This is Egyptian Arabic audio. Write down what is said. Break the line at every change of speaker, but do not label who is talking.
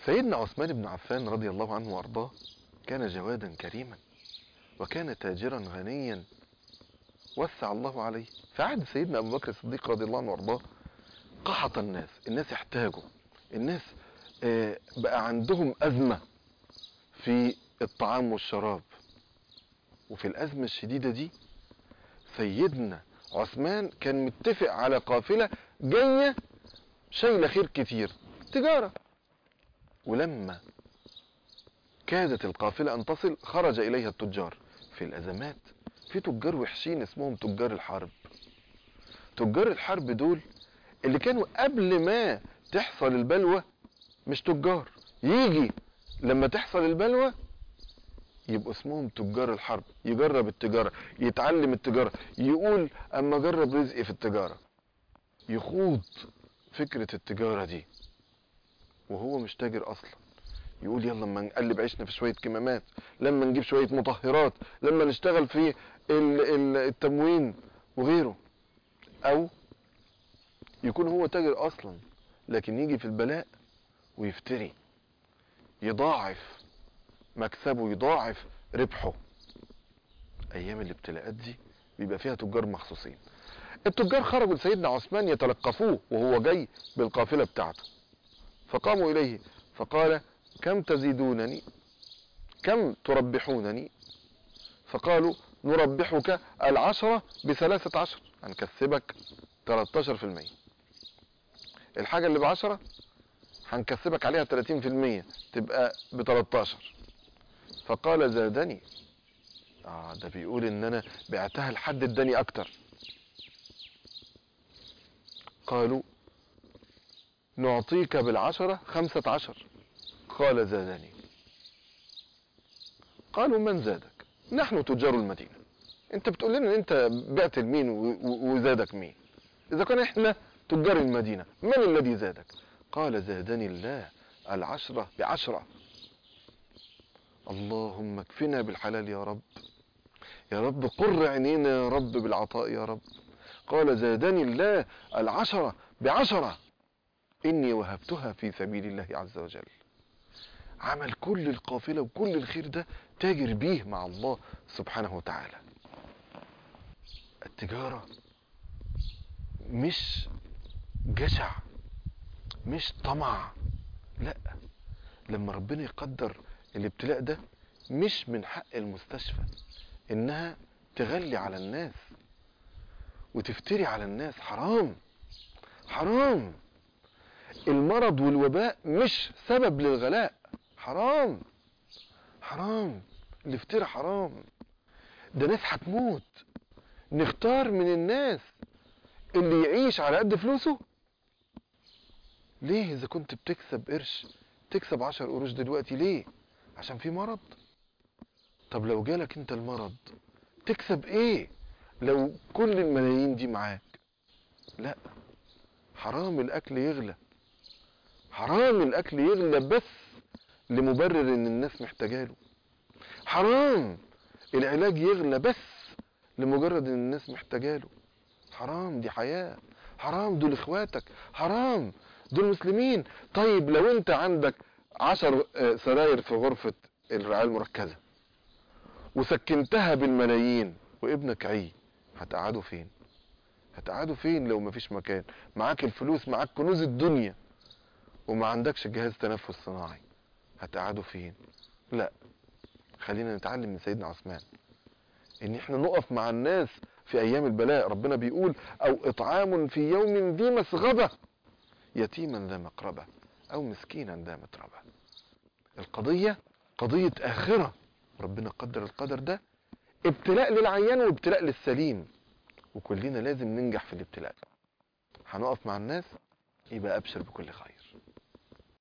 سيدنا عثمان بن عفان رضي الله عنه وارضاه كان جوادا كريما وكان تاجرا غنيا وسع الله عليه في عهد سيدنا ابو بكر الصديق رضي الله عنه وارضاه قحط الناس الناس احتاجوا الناس آه، بقى عندهم ازمه في الطعام والشراب وفي الازمه الشديده دي سيدنا عثمان كان متفق على قافله جايه شايله خير كتير تجاره ولما كادت القافله ان تصل خرج اليها التجار في الازمات في تجار وحشين اسمهم تجار الحرب تجار الحرب دول اللي كانوا قبل ما تحصل البلوى مش تجار يجي لما تحصل البلوى يبقوا اسمهم تجار الحرب يجرب التجارة يتعلم التجارة يقول اما جرب رزقي في التجارة يخوض فكرة التجارة دي وهو مش تاجر اصلا يقول يلا لما نقلب عيشنا في شوية كمامات لما نجيب شوية مطهرات لما نشتغل في ال- ال- التموين وغيره او يكون هو تاجر اصلا لكن يجي في البلاء ويفتري يضاعف مكسبه يضاعف ربحه ايام الابتلاءات دي بيبقى فيها تجار مخصوصين التجار خرجوا لسيدنا عثمان يتلقفوه وهو جاي بالقافلة بتاعته فقاموا اليه فقال كم تزيدونني كم تربحونني فقالوا نربحك العشرة بثلاثة عشر هنكسبك 13% الحاجة اللي بعشرة هنكسبك عليها 30% تبقى ب 13 فقال زادني اه ده بيقول ان انا بعتها لحد اداني اكتر قالوا نعطيك بالعشرة خمسة عشر قال زادني قالوا من زادك نحن تجار المدينة انت بتقول لنا انت بعت لمين و- و- وزادك مين اذا كان احنا تجار المدينة من الذي زادك قال زادني الله العشرة بعشرة اللهم اكفنا بالحلال يا رب يا رب قر عينينا يا رب بالعطاء يا رب قال زادني الله العشرة بعشرة إني وهبتها في سبيل الله عز وجل عمل كل القافلة وكل الخير ده تاجر بيه مع الله سبحانه وتعالى التجارة مش جشع مش طمع لا لما ربنا يقدر الابتلاء ده مش من حق المستشفى انها تغلي على الناس وتفتري على الناس حرام حرام المرض والوباء مش سبب للغلاء حرام حرام الافتراء حرام ده ناس هتموت نختار من الناس اللي يعيش على قد فلوسه ليه اذا كنت بتكسب قرش تكسب عشر قروش دلوقتي ليه عشان في مرض طب لو جالك انت المرض تكسب ايه لو كل الملايين دي معاك لا حرام الاكل يغلى حرام الاكل يغلى بس لمبرر ان الناس محتاجاله حرام العلاج يغلى بس لمجرد ان الناس محتاجاله حرام دي حياة حرام دول اخواتك حرام دول مسلمين طيب لو انت عندك عشر آه، سراير في غرفة الرعاية المركزة وسكنتها بالملايين وابنك عي هتقعدوا فين هتقعدوا فين لو مفيش مكان معاك الفلوس معاك كنوز الدنيا وما عندكش جهاز تنفس صناعي هتقعدوا فين لا خلينا نتعلم من سيدنا عثمان ان احنا نقف مع الناس في ايام البلاء ربنا بيقول او اطعام في يوم ذي مسغبة يتيما ذا مقربة او مسكينا ذا متربة القضية قضية اخرة ربنا قدر القدر ده ابتلاء للعيان وابتلاء للسليم وكلنا لازم ننجح في الابتلاء هنقف مع الناس يبقى ابشر بكل خير